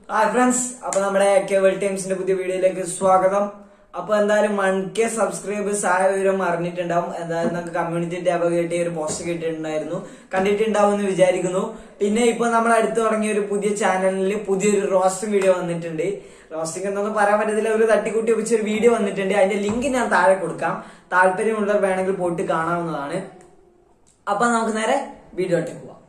Hi friends അപ്പൊ നമ്മുടെ cable ടൈംസിന്റെ പുതിയ വീഡിയോയിലേക്ക് സ്വാഗതം അപ്പൊ എന്തായാലും വൺ കെ സബ്സ്ക്രൈബേഴ്സ് ആയ വിവരം അറിഞ്ഞിട്ടുണ്ടാവും എന്തായാലും നമുക്ക് കമ്മ്യൂണിറ്റി ടാബ് കിട്ടിയ ഒരു പോസ്റ്റ് കിട്ടിയിട്ടുണ്ടായിരുന്നു കണ്ടിട്ടുണ്ടാവും എന്ന് വിചാരിക്കുന്നു പിന്നെ ഇപ്പൊ നമ്മൾ അടുത്ത് തുടങ്ങിയ ഒരു പുതിയ ചാനലിൽ പുതിയൊരു റോസ്റ്റിംഗ് വീഡിയോ വന്നിട്ടുണ്ട് റോസ്റ്റിംഗ് എന്നൊന്നും പറയാൻ പറ്റത്തില്ല ഒരു തട്ടിക്കുട്ടി വെച്ച ഒരു വീഡിയോ വന്നിട്ടുണ്ട് അതിന്റെ ലിങ്ക് ഞാൻ താഴെ കൊടുക്കാം താല്പര്യമുള്ളവർ വേണമെങ്കിൽ പോയിട്ട് കാണാവുന്നതാണ് അപ്പൊ നമുക്ക് നേരെ വീഡിയോയിലേക്ക് പോവാം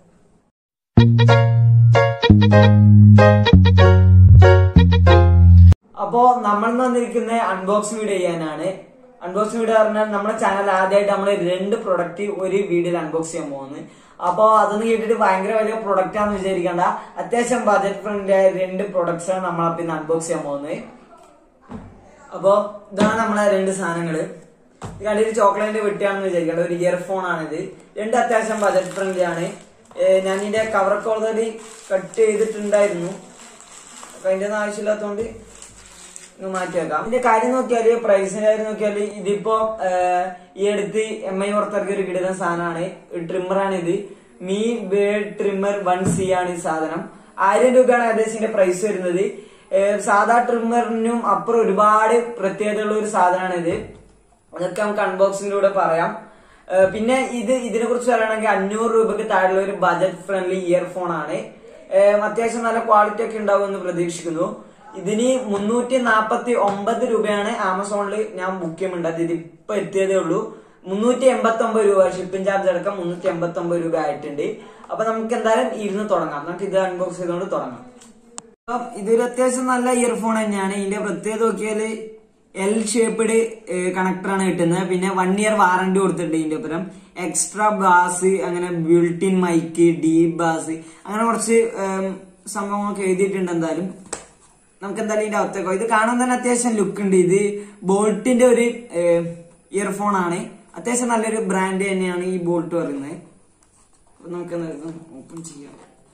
അപ്പോ നമ്മൾ വന്നിരിക്കുന്ന അൺബോക്സിംഗ് വീഡിയോ ചെയ്യാനാണ് അൺബോക്സിംഗ് വീഡിയോ പറഞ്ഞാൽ നമ്മുടെ ചാനൽ ആദ്യമായിട്ട് നമ്മൾ രണ്ട് പ്രൊഡക്റ്റ് ഒരു വീഡിയോയിൽ അൺബോക്സ് ചെയ്യാൻ പോകുന്നത് അപ്പോ അതൊന്നും കേട്ടിട്ട് ഭയങ്കര വലിയ പ്രൊഡക്റ്റ് ആണെന്ന് വിചാരിക്കണ്ട അത്യാവശ്യം ബജറ്റ് ഫ്രണ്ട്ലി ആയ രണ്ട് പ്രൊഡക്ട്സ് ആണ് നമ്മൾ ഇന്ന് അൺബോക്സ് ചെയ്യാൻ പോകുന്നത് അപ്പോ ഇതാണ് നമ്മളെ രണ്ട് സാധനങ്ങള് ഇത് കണ്ടിട്ട് ചോക്ലേറ്റ് വെട്ടിയാണെന്ന് വിചാരിക്കണ്ട ഒരു ഇയർഫോൺ ആണിത് രണ്ട് അത്യാവശ്യം ബജറ്റ് ഫ്രണ്ട്ലി ആണ് ഏഹ് ഞാൻ ഇതിന്റെ കവറൊക്കെ ഓൾറെഡി കട്ട് ചെയ്തിട്ടുണ്ടായിരുന്നു അപ്പൊ അതിന്റെ ഒന്നും ആവശ്യമില്ലാത്തതുകൊണ്ട് ഇങ്ങ് മാറ്റി വെക്കാം ഇതിന്റെ കാര്യം നോക്കിയാല് പ്രൈസിന്റെ കാര്യം നോക്കിയാല് ഇതിപ്പോ ഏഹ്, ഈ അടുത്ത് എം ഐ പുറത്തിറക്കിയ ഒരു കിടിലൻ സാധനമാണ് ട്രിമ്മറാണ് ഇത് Mi beard trimmer one C ആണ് ഈ സാധനം ആയിരം രൂപയാണ് ഏകദേശം ഇതിന്റെ പ്രൈസ് വരുന്നത് ഏഹ്, സാധാ ട്രിമ്മറിനും അപ്പുറം ഒരുപാട് പ്രത്യേകതയുള്ള ഒരു സാധനമാണ് ഇത് അതൊക്കെ നമുക്ക് അൺബോക്സിംഗിലൂടെ പറയാം ഏഹ്, പിന്നെ ഇത് ഇതിനെ കുറിച്ച് പറയുകയാണെങ്കിൽ അഞ്ഞൂറ് രൂപയ്ക്ക് താഴെയുള്ള ഒരു ബജറ്റ് ഫ്രണ്ട്ലി ഇയർഫോൺ ആണ് ഏഹ്, അത്യാവശ്യം നല്ല ക്വാളിറ്റി ഒക്കെ ഉണ്ടാവുമെന്ന് പ്രതീക്ഷിക്കുന്നു ഇതിന് മുന്നൂറ്റി നാപ്പത്തി ഒമ്പത് രൂപയാണ് ആമസോണിൽ ഞാൻ ബുക്ക് ചെയ്യുന്നുണ്ട് ഇത് ഇപ്പൊ എത്തിയതേ ഉള്ളൂ മുന്നൂറ്റി എൺപത്തി ഒമ്പത് രൂപ ഷിപ്പിംഗ് ചാർജ് അടക്കം മുന്നൂറ്റി എൺപത്തി ഒമ്പത് രൂപ ആയിട്ടുണ്ട് അപ്പൊ നമുക്ക് എന്തായാലും ഇരുന്ന് തുടങ്ങാം നമുക്ക് ഇത് അൺബോക്സ് ചെയ്തുകൊണ്ട് തുടങ്ങാം അപ്പം ഇതൊരു അത്യാവശ്യം നല്ല ഇയർഫോൺ തന്നെയാണ് ഇതിന്റെ പ്രത്യേകത നോക്കിയാല് എൽ ഷേപ്പ്ഡ് കണക്ടറാണ് കിട്ടുന്നത് പിന്നെ വൺ ഇയർ വാറണ്ടി കൊടുത്തിട്ടുണ്ട് ഇതിന്റെ ഒപ്പം എക്സ്ട്രാ ബാസ് അങ്ങനെ ബിൽട്ടിൻ മൈക്ക് ഡീപ് ബാസ് അങ്ങനെ കുറച്ച് ഏം, സംഭവങ്ങളൊക്കെ എഴുതിയിട്ടുണ്ട് എന്തായാലും നമുക്ക് എന്തായാലും ഇതിന്റെ അകത്തേക്കോ ഇത് കാണാൻ തന്നെ അത്യാവശ്യം ലുക്ക് ഉണ്ട് ഇത് ബോൾട്ടിന്റെ ഒരു ഇയർഫോൺ ആണ് അത്യാവശ്യം നല്ലൊരു ബ്രാൻഡ് തന്നെയാണ് ഈ ബോൾട്ട് പറയുന്നത് അപ്പൊ നമുക്ക് ഓപ്പൺ ചെയ്യാം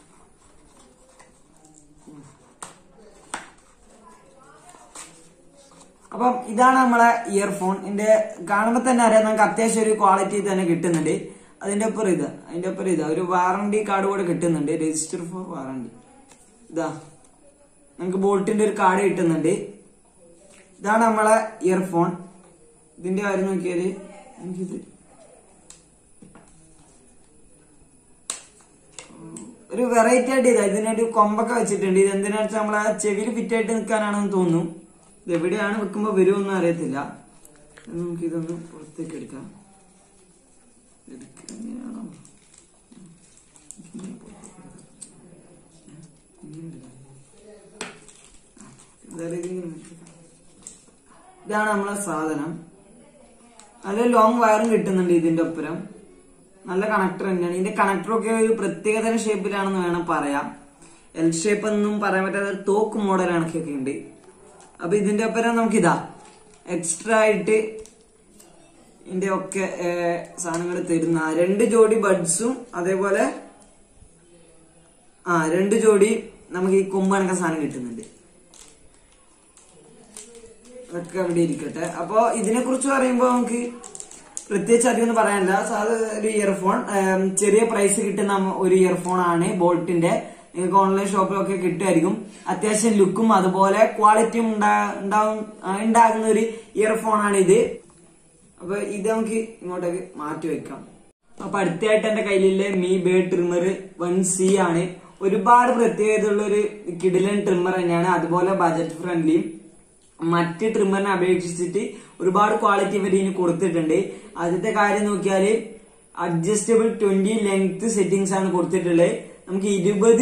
അപ്പം ഇതാണ് നമ്മളെ ഇയർഫോൺ ഇതിന്റെ കാണുമ്പോൾ തന്നെ അറിയാം നമുക്ക് അത്യാവശ്യം ഒരു ക്വാളിറ്റി തന്നെ കിട്ടുന്നുണ്ട് അതിന്റെ ഒപ്പം ഇത് അതിന്റെ ഒപ്പം ഇതാ ഒരു വാറണ്ടി കാർഡ് കൂടെ കിട്ടുന്നുണ്ട് രജിസ്റ്റർ ഫോർ വാറണ്ടി ഇതാ നമുക്ക് ബോൾട്ടിന്റെ ഒരു കാർഡ് കിട്ടുന്നുണ്ട് ഇതാണ് നമ്മളെ ഇയർഫോൺ ഇതിന്റെ കാര്യം നോക്കിയാല് എനിക്കിത് ഒരു വെറൈറ്റി ആയിട്ട് ഇതാ ഇതിനൊരു കൊമ്പൊക്കെ വെച്ചിട്ടുണ്ട് ഇത് എന്തിനാ വെച്ചാൽ നമ്മളെ ചെവിയിൽ ഫിറ്റ് ആയിട്ട് നിൽക്കാനാണെന്ന് തോന്നുന്നു ഇത് എവിടെയാണ് വെക്കുമ്പോ വരുമെന്ന് അറിയത്തില്ല ഇത് നമുക്ക് ഇതൊന്ന് പുറത്തേക്ക് എടുക്കാം എടുക്കുക എങ്ങനെയാണോ? ഇങ്ങനെ പുറത്തേക്ക് എടുക്കാം. ഇങ്ങനെ എടുക്കാം. എന്തായാലും ഇതിങ്ങനെ വെച്ചേക്കാം. ഇതാണ് നമ്മളെ സാധനം നല്ല ലോങ് വയറും കിട്ടുന്നുണ്ട് ഇതിന്റെ ഒപ്പരം നല്ല കണക്ടർ തന്നെയാണ് ഇതിന്റെ കണക്ടറൊക്കെ ഒരു പ്രത്യേകതരം ഷേപ്പിലാണെന്ന് വേണം പറയാം എൽ ഷേപ്പ് ഒന്നും പറയാൻ പറ്റാത്ത ഒരു തോക്ക് മോഡൽ കണക്കൊക്കെ ഉണ്ട് അപ്പൊ ഇതിന്റെ ഒപ്പരം നമുക്കിതാ എക്സ്ട്രാ ആയിട്ട് ഇതിന്റെ ഒക്കെ സാധനങ്ങൾ തരുന്ന രണ്ട് ജോഡി ബഡ്സും അതേപോലെ ആ രണ്ട് ജോഡി നമുക്ക് ഈ കൊമ്പ് കണക്ക സാധനം കിട്ടുന്നുണ്ട് അതൊക്കെ അവിടെ ഇരിക്കട്ടെ അപ്പോ ഇതിനെ കുറിച്ച് പറയുമ്പോൾ നമുക്ക് പ്രത്യേകിച്ച് അധികം ഒന്നും പറയാനില്ല സാധാ ഒരു ഇയർഫോൺ ചെറിയ പ്രൈസ് കിട്ടുന്ന ഒരു ഇയർഫോൺ ആണ് ബോൾട്ടിന്റെ നിങ്ങൾക്ക് ഓൺലൈൻ ഷോപ്പിലൊക്കെ കിട്ടുമായിരിക്കും അത്യാവശ്യം ലുക്കും അതുപോലെ ക്വാളിറ്റിയും ഉണ്ടാ- ഉണ്ടാവും ആ, ഉണ്ടാകുന്ന ഒരു ഇയർഫോൺ ആണ് ഇത് അപ്പൊ ഇത് നമുക്ക് ഇങ്ങോട്ടേക്ക് മാറ്റി വെക്കാം അപ്പൊ അടുത്തായിട്ട് എന്റെ കയ്യിലുള്ള മീ ബേ ട്രിമ്മർ വൺ സി ആണ് ഒരുപാട് പ്രത്യേകതയുള്ള ഒരു കിഡിലൻ ട്രിമ്മർ തന്നെയാണ് അതുപോലെ ബജറ്റ് ഫ്രണ്ട്ലിയും മറ്റ് ട്രിമ്മറിനെ അപേക്ഷിച്ചിട്ട് ഒരുപാട് ക്വാളിറ്റി ഇവർ ഇതിന് കൊടുത്തിട്ടുണ്ട് ആദ്യത്തെ കാര്യം നോക്കിയാല് അഡ്ജസ്റ്റബിൾ ട്വന്റി ലെങ്ത് സെറ്റിംഗ്സ് ആണ് കൊടുത്തിട്ടുള്ളത് നമുക്ക് ഇരുപത്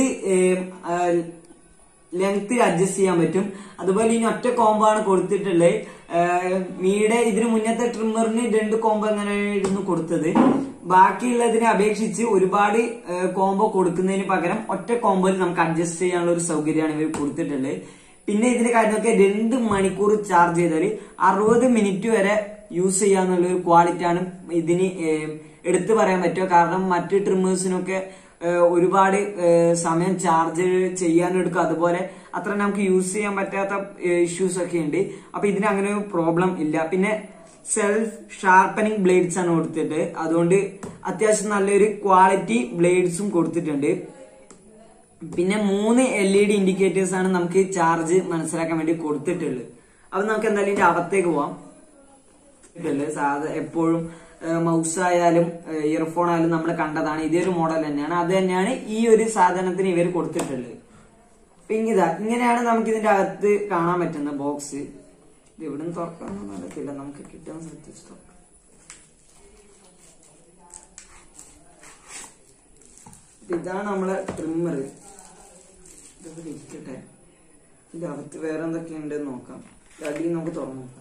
ലെങ്ത് അഡ്ജസ്റ്റ് ചെയ്യാൻ പറ്റും അതുപോലെ ഇനി ഒറ്റ കോംബോ ആണ് കൊടുത്തിട്ടുള്ളത് ഏഹ് മീയുടെ ഇതിന് മുന്നത്തെ ട്രിമ്മറിന് രണ്ട് കോംബോ എങ്ങനെയായിരുന്നു കൊടുത്തത് ബാക്കിയുള്ളതിനെ അപേക്ഷിച്ച് ഒരുപാട് കോംബോ കൊടുക്കുന്നതിന് പകരം ഒറ്റ കോംബോയിൽ നമുക്ക് അഡ്ജസ്റ്റ് ചെയ്യാനുള്ള ഒരു സൗകര്യമാണ് ഇവർ കൊടുത്തിട്ടുള്ളത് പിന്നെ ഇതിന്റെ കാര്യം നോക്കിയാൽ രണ്ട് മണിക്കൂർ ചാർജ് ചെയ്താൽ അറുപത് മിനിറ്റ് വരെ യൂസ് ചെയ്യാന്നുള്ള ഒരു ക്വാളിറ്റി ആണ് ഇതിന് ഏഹ് എടുത്തു പറയാൻ പറ്റുക കാരണം മറ്റ് ട്രിമ്മേഴ്സിനൊക്കെ ഏഹ് ഒരുപാട് ഏഹ് സമയം ചാർജ് ചെയ്യാനെടുക്കും അതുപോലെ അത്ര നമുക്ക് യൂസ് ചെയ്യാൻ പറ്റാത്ത ഇഷ്യൂസ് ഒക്കെ ഉണ്ട് അപ്പൊ ഇതിന് അങ്ങനെ ഒരു പ്രോബ്ലം ഇല്ല പിന്നെ സെൽഫ് ഷാർപ്പനിങ് ബ്ലേഡ്സ് ആണ് കൊടുത്തിട്ട് അതുകൊണ്ട് അത്യാവശ്യം നല്ലൊരു ക്വാളിറ്റി ബ്ലേഡ്സും കൊടുത്തിട്ടുണ്ട് പിന്നെ മൂന്ന് എൽ ഇ ഡി ഇൻഡിക്കേറ്റേഴ്സ് ആണ് നമുക്ക് ചാർജ് മനസ്സിലാക്കാൻ വേണ്ടി കൊടുത്തിട്ടുള്ളത് അപ്പൊ നമുക്ക് എന്തായാലും ഇതിന്റെ അകത്തേക്ക് പോവാം ഇതല്ലേ സാധാ എപ്പോഴും മൗസ് ആയാലും ഇയർഫോൺ ആയാലും നമ്മൾ കണ്ടതാണ് ഇതേ ഒരു മോഡൽ തന്നെയാണ് അത് തന്നെയാണ് ഈ ഒരു സാധനത്തിന് ഇവർ കൊടുത്തിട്ടുള്ളത് പിന്നെ ഇതാ ഇങ്ങനെയാണ് നമുക്ക് ഇതിന്റെ അകത്ത് കാണാൻ പറ്റുന്ന ബോക്സ് ഇത് എവിടെ നിന്ന് തുറക്കാനൊന്നും നടക്കില്ല നമുക്ക് കിട്ടാൻ ശ്രദ്ധിച്ചു തുറക്കാം അപ്പൊ ഇതാണ് നമ്മളെ ട്രിമ്മർ ഇതൊക്കെ ഇരിക്കട്ടെ ഇതിന്റെ അകത്ത് വേറെ എന്തൊക്കെ ഉണ്ടെന്ന് നോക്കാം ഇത് അടിയിൽ നമുക്ക് തുറന്നു നോക്കാം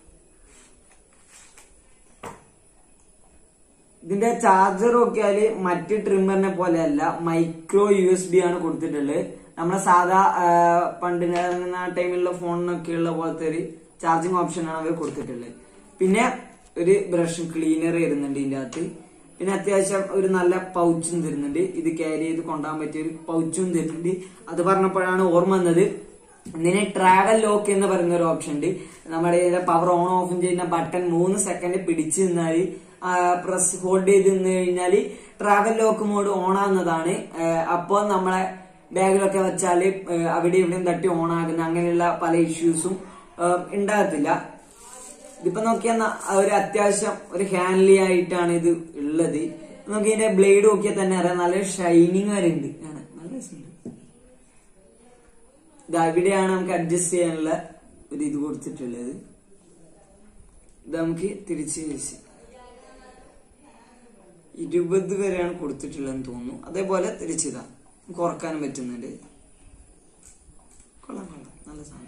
ഇതിന്റെ ചാർജർ നോക്കിയാല് മറ്റ് ട്രിമ്മറിനെ പോലെയല്ല മൈക്രോ യു എസ് ബി ആണ് കൊടുത്തിട്ടുള്ളത് നമ്മുടെ സാധാ ആ, പണ്ട് ഇറങ്ങുന്ന ടൈമിലുള്ള ഫോണിനൊക്കെ ഉള്ള പോലത്തെ ഒരു ചാർജിങ് ഓപ്ഷൻ ആണ് അവർ കൊടുത്തിട്ടുള്ളത് പിന്നെ ഒരു ബ്രഷ് ക്ലീനർ വരുന്നുണ്ട് ഇതിന്റെ അകത്ത് പിന്നെ അത്യാവശ്യം ഒരു നല്ല പൗച്ചും തരുന്നുണ്ട് ഇത് ക്യാരി ചെയ്ത് കൊണ്ടുപോകാൻ പറ്റിയ ഒരു പൗച്ചും തരുന്നുണ്ട് അത് പറഞ്ഞപ്പോഴാണ് ഓർമ്മ വന്നത് ഇതിന് ട്രാവൽ ലോക്ക് എന്ന് പറയുന്ന ഒരു ഓപ്ഷൻ ഉണ്ട് നമ്മുടെ ഇതിന്റെ പവർ ഓൺ ഓഫ് ചെയ്യുന്ന ബട്ടൺ മൂന്ന് സെക്കൻഡ് പിടിച്ചു നിന്നാൽ പ്രസ് ഹോൾഡ് ചെയ്ത് നിന്ന് കഴിഞ്ഞാൽ ട്രാവൽ ലോക്ക് മോഡ് ഓൺ ആകുന്നതാണ് അപ്പോൾ നമ്മളെ ബാഗിലൊക്കെ വെച്ചാൽ അവിടെ ഇവിടെയും തട്ടി ഓൺ ആകുന്ന അങ്ങനെയുള്ള പല ഇഷ്യൂസും ഉണ്ടാകത്തില്ല ഇതിപ്പോ നോക്കിയാൽ ഒരു അത്യാവശ്യം ഒരു ഹാൻഡ്ലി ആയിട്ടാണ് ഇത് ഉള്ളത് നമുക്ക് ഇതിന്റെ ബ്ലേഡ് നോക്കിയാൽ തന്നെ അറിയാം നല്ല ഷൈനിങ് വരെ ഉണ്ട് കാണാൻ നല്ല രസമുണ്ട് ഇതാ ഇവിടെയാണ് നമുക്ക് അഡ്ജസ്റ്റ് ചെയ്യാനുള്ള ഒരു ഇത് കൊടുത്തിട്ടുള്ളത് ഇത് നമുക്ക് തിരിച്ച് വെച്ച് ഇരുപത് വരെയാണ് കൊടുത്തിട്ടുള്ളതെന്ന് തോന്നുന്നു അതേപോലെ തിരിച്ചിതാ നമുക്ക് ഉറക്കാനും പറ്റുന്നുണ്ട് കൊള്ളാം കൊള്ളാം നല്ല സാധനം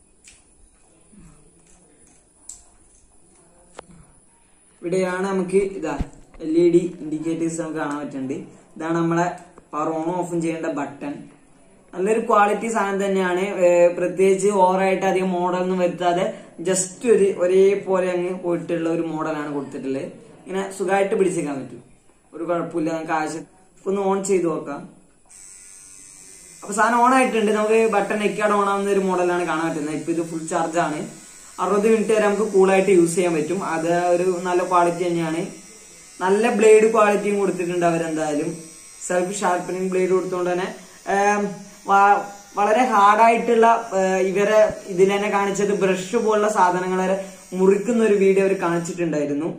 ഇവിടെയാണ് നമുക്ക് ഇതാ എൽ ഇ ഡി ഇൻഡിക്കേറ്റേഴ്സ് നമുക്ക് കാണാൻ പറ്റുന്നുണ്ട് ഇതാണ് നമ്മളെ പവർ ഓൺ ഓഫും ചെയ്യേണ്ട ബട്ടൺ നല്ലൊരു ക്വാളിറ്റി സാധനം തന്നെയാണ് ഏഹ് പ്രത്യേകിച്ച് ഓവറായിട്ട് അധികം മോഡലൊന്നും വരുത്താതെ ജസ്റ്റ് ഒരു ഒരേപോലെ അങ്ങ് പോയിട്ടുള്ള ഒരു മോഡലാണ് കൊടുത്തിട്ടുള്ളത് ഇങ്ങനെ സുഖമായിട്ട് പിടിച്ചേക്കാൻ പറ്റും ഒരു കുഴപ്പമില്ല നമുക്ക് ആവശ്യം ഇപ്പൊ ഒന്ന് ഓൺ ചെയ്ത് നോക്കാം അപ്പൊ സാധനം ഓൺ ആയിട്ടുണ്ട് നമുക്ക് ബട്ടൺ നെക്കാട് ഓൺ ആവുന്ന ഒരു മോഡലാണ് കാണാൻ പറ്റുന്നത് ഇപ്പൊ ഇത് ഫുൾ ചാർജ് ആണ് അറുപത് മിനിറ്റ് വരെ നമുക്ക് കൂളായിട്ട് യൂസ് ചെയ്യാൻ പറ്റും അത് ഒരു നല്ല ക്വാളിറ്റി തന്നെയാണ് നല്ല ബ്ലേഡ് ക്വാളിറ്റിയും കൊടുത്തിട്ടുണ്ട് അവരെന്തായാലും സെൽഫ് ഷാർപ്പനിങ് ബ്ലേഡ് കൊടുത്തുകൊണ്ട് തന്നെ ഏം, വ- വളരെ ഹാർഡായിട്ടുള്ള ഇവരെ ഇതിൽ തന്നെ കാണിച്ചത് ബ്രഷ് പോലുള്ള സാധനങ്ങൾ വരെ മുറിക്കുന്ന ഒരു വീഡിയോ അവർ കാണിച്ചിട്ടുണ്ടായിരുന്നു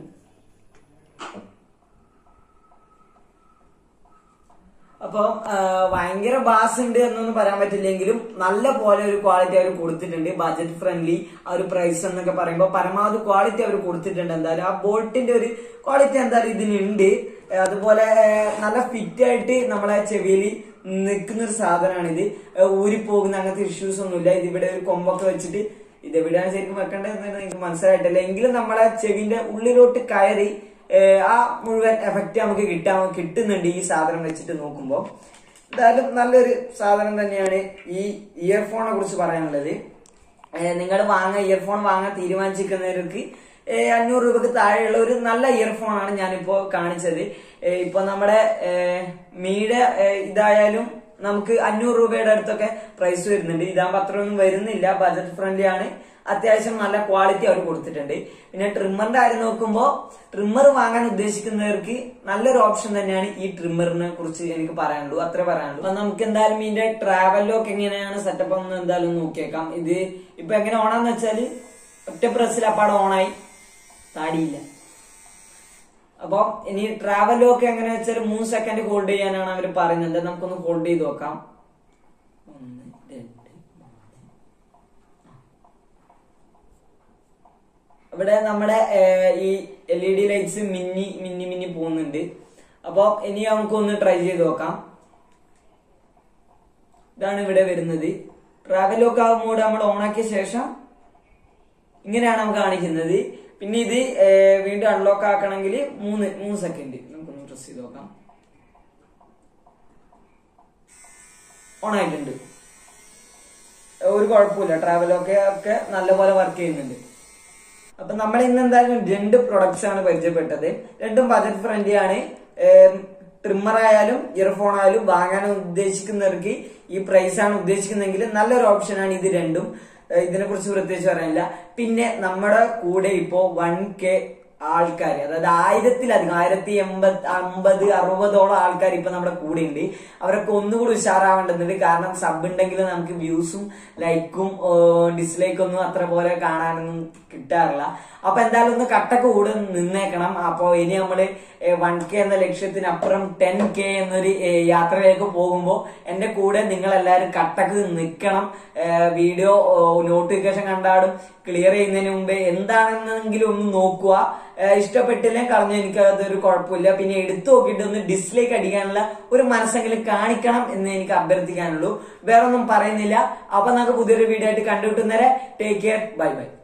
അപ്പൊ ഭയങ്കര ബാസ് ഉണ്ട് എന്നൊന്നും പറയാൻ പറ്റില്ലെങ്കിലും നല്ല പോലെ ഒരു ക്വാളിറ്റി അവർ കൊടുത്തിട്ടുണ്ട് ബജറ്റ് ഫ്രണ്ട്ലി ആ ഒരു പ്രൈസ് എന്നൊക്കെ പറയുമ്പോൾ പരമാവധി ക്വാളിറ്റി അവർ കൊടുത്തിട്ടുണ്ട് എന്തായാലും ആ ബോട്ടിന്റെ ഒരു ക്വാളിറ്റി എന്തായാലും ഇതിനുണ്ട് ഏഹ് അതുപോലെ ഏഹ് നല്ല ഫിറ്റ് ആയിട്ട് നമ്മളെ ചെവിയിൽ നിൽക്കുന്ന ഒരു സാധനമാണിത് ഏഹ് ഊരിപ്പോകുന്ന അങ്ങനത്തെ ഇഷ്യൂസ് ഒന്നുമില്ല ഇതിവിടെ ഒരു കൊമ്പൊക്കെ വെച്ചിട്ട് ഇതെവിടെയാണ് ശരിക്കും വെക്കേണ്ടതെന്ന് എനിക്ക് മനസ്സിലായിട്ടില്ല എങ്കിലും നമ്മളെ ചെവിന്റെ ഉള്ളിലോട്ട് കയറി ഏഹ് ആ മുഴുവൻ എഫക്റ്റ് നമുക്ക് കിട്ടാൻ കിട്ടുന്നുണ്ട് ഈ സാധനം വെച്ചിട്ട് നോക്കുമ്പോൾ എന്തായാലും നല്ലൊരു സാധനം തന്നെയാണ് ഈ ഇയർഫോണിനെ കുറിച്ച് പറയാനുള്ളത് നിങ്ങൾ വാങ്ങാൻ ഇയർഫോൺ വാങ്ങാൻ തീരുമാനിച്ചിരിക്കുന്നവർക്ക് ഏഹ് അഞ്ഞൂറ് രൂപക്ക് താഴെയുള്ള ഒരു നല്ല ഇയർഫോൺ ആണ് ഞാനിപ്പോ കാണിച്ചത് ഏഹ് ഇപ്പൊ നമ്മുടെ ഏഹ് മീയുടെ ഏഹ് ഇതായാലും നമുക്ക് അഞ്ഞൂറ് രൂപയുടെ അടുത്തൊക്കെ പ്രൈസ് വരുന്നുണ്ട് ഇതാകുമ്പോ അത്രയൊന്നും വരുന്നില്ല ബജറ്റ് ഫ്രണ്ട്ലി ആണ് അത്യാവശ്യം നല്ല ക്വാളിറ്റി അവർ കൊടുത്തിട്ടുണ്ട് പിന്നെ ട്രിമ്മറിന്റെ കാര്യം നോക്കുമ്പോൾ ട്രിമ്മർ വാങ്ങാൻ ഉദ്ദേശിക്കുന്നവർക്ക് നല്ലൊരു ഓപ്ഷൻ തന്നെയാണ് ഈ ട്രിമ്മറിനെ കുറിച്ച് എനിക്ക് പറയാനുള്ളൂ അത്രേ പറയാനുള്ളൂ അപ്പൊ നമുക്ക് എന്തായാലും ഇതിന്റെ ട്രാവൽ ലോക്ക് എങ്ങനെയാണ് സെറ്റപ്പ് എന്ന് എന്തായാലും നോക്കിയേക്കാം ഇത് ഇപ്പൊ എങ്ങനെ ഓണാന്ന് വെച്ചാല് ഒറ്റ പ്രസ്സിൽ അപ്പാടെ ഓണായി താടിയില്ല അപ്പൊ ഇനി ട്രാവൽ ലോക്ക് എങ്ങനെ വെച്ചാൽ മൂന്ന് സെക്കൻഡ് ഹോൾഡ് ചെയ്യാനാണ് അവർ പറയുന്നത് നമുക്കൊന്ന് ഹോൾഡ് ചെയ്ത് നോക്കാം ഒന്ന് രണ്ട് ഇവിടെ നമ്മുടെ ഏഹ്, ഈ എൽ ഇ ഡി ലൈറ്റ്സ് മിന്നി മിന്നി മിന്നി പോകുന്നുണ്ട് അപ്പൊ ഇനി നമുക്ക് ഒന്ന് ട്രൈ ചെയ്ത് നോക്കാം ഇതാണ് ഇവിടെ വരുന്നത് ട്രാവൽ ലോക്ക് ആ മോഡ് നമ്മൾ ഓണാക്കിയ ശേഷം ഇങ്ങനെയാണ് നമുക്ക് കാണിക്കുന്നത് പിന്നെ ഇത് ഏഹ്, വീണ്ടും അൺലോക്ക് ആക്കണമെങ്കിൽ മൂന്ന് മൂന്ന് സെക്കൻഡ് നമുക്കൊന്ന് പ്രസ് ചെയ്ത് നോക്കാം ഓൺ ആയിട്ടുണ്ട് ഒരു കുഴപ്പമില്ല ട്രാവലൊക്കെ ഒക്കെ നല്ലപോലെ വർക്ക് ചെയ്യുന്നുണ്ട് അപ്പൊ നമ്മൾ ഇന്ന് എന്തായാലും രണ്ട് പ്രൊഡക്ട്സ് ആണ് പരിചയപ്പെട്ടത് രണ്ടും ബജറ്റ് ഫ്രണ്ട്ലി ആണ് ട്രിമ്മർ ആയാലും ഇയർഫോൺ ആയാലും വാങ്ങാൻ ഉദ്ദേശിക്കുന്നവർക്ക് ഈ പ്രൈസ് ആണ് ഉദ്ദേശിക്കുന്നതെങ്കിൽ നല്ലൊരു ഓപ്ഷനാണ് ഇത് രണ്ടും ഇതിനെ കുറിച്ച് പ്രത്യേകിച്ച് പറയാനില്ല പിന്നെ നമ്മുടെ കൂടെ ഇപ്പോ വൺ കെ ആൾക്കാർ അതായത് ആയിരത്തിലധികം ആയിരത്തി എൺപത് അമ്പത് അറുപതോളം ആൾക്കാർ ഇപ്പൊ നമ്മുടെ കൂടെ ഉണ്ട് അവരൊക്കെ ഒന്നുകൂടി ഉഷാറാവേണ്ടതുണ്ട് കാരണം സബ് ഉണ്ടെങ്കിൽ നമുക്ക് വ്യൂസും ലൈക്കും ഡിസ്ലൈക്കും ഒന്നും അത്ര പോലെ കാണാനൊന്നും കിട്ടാറില്ല അപ്പൊ എന്തായാലും ഒന്ന് കട്ടക്ക് കൂടെ നിന്നേക്കണം അപ്പൊ ഇനി നമ്മള് വൺ കെ എന്ന ലക്ഷ്യത്തിനപ്പുറം ടെൻ കെ എന്നൊരു ഏ, യാത്രയിലേക്ക് പോകുമ്പോൾ എന്റെ കൂടെ നിങ്ങൾ എല്ലാവരും കട്ടക്ക് നിൽക്കണം വീഡിയോ നോട്ടിഫിക്കേഷൻ കണ്ടാടും ക്ലിയർ ചെയ്യുന്നതിന് മുമ്പേ എന്താണെന്നെങ്കിലും ഒന്ന് നോക്കുക ഏ, ഇഷ്ടപ്പെട്ടില്ലെങ്കിൽ കളഞ്ഞു എനിക്ക് അതൊരു കുഴപ്പമില്ല പിന്നെ എടുത്തു നോക്കിയിട്ട് ഒന്ന് ഡിസ്ലൈക്ക് അടിക്കാനുള്ള ഒരു മനസ്സെങ്കിലും കാണിക്കണം എന്ന് എനിക്ക് അഭ്യർത്ഥിക്കാനുള്ളൂ വേറെ ഒന്നും പറയുന്നില്ല അപ്പൊ നമുക്ക് പുതിയൊരു വീഡിയോ ആയിട്ട് കണ്ടുകിട്ടുന്നവരെ ടേക്ക് കെയർ ബൈ ബൈ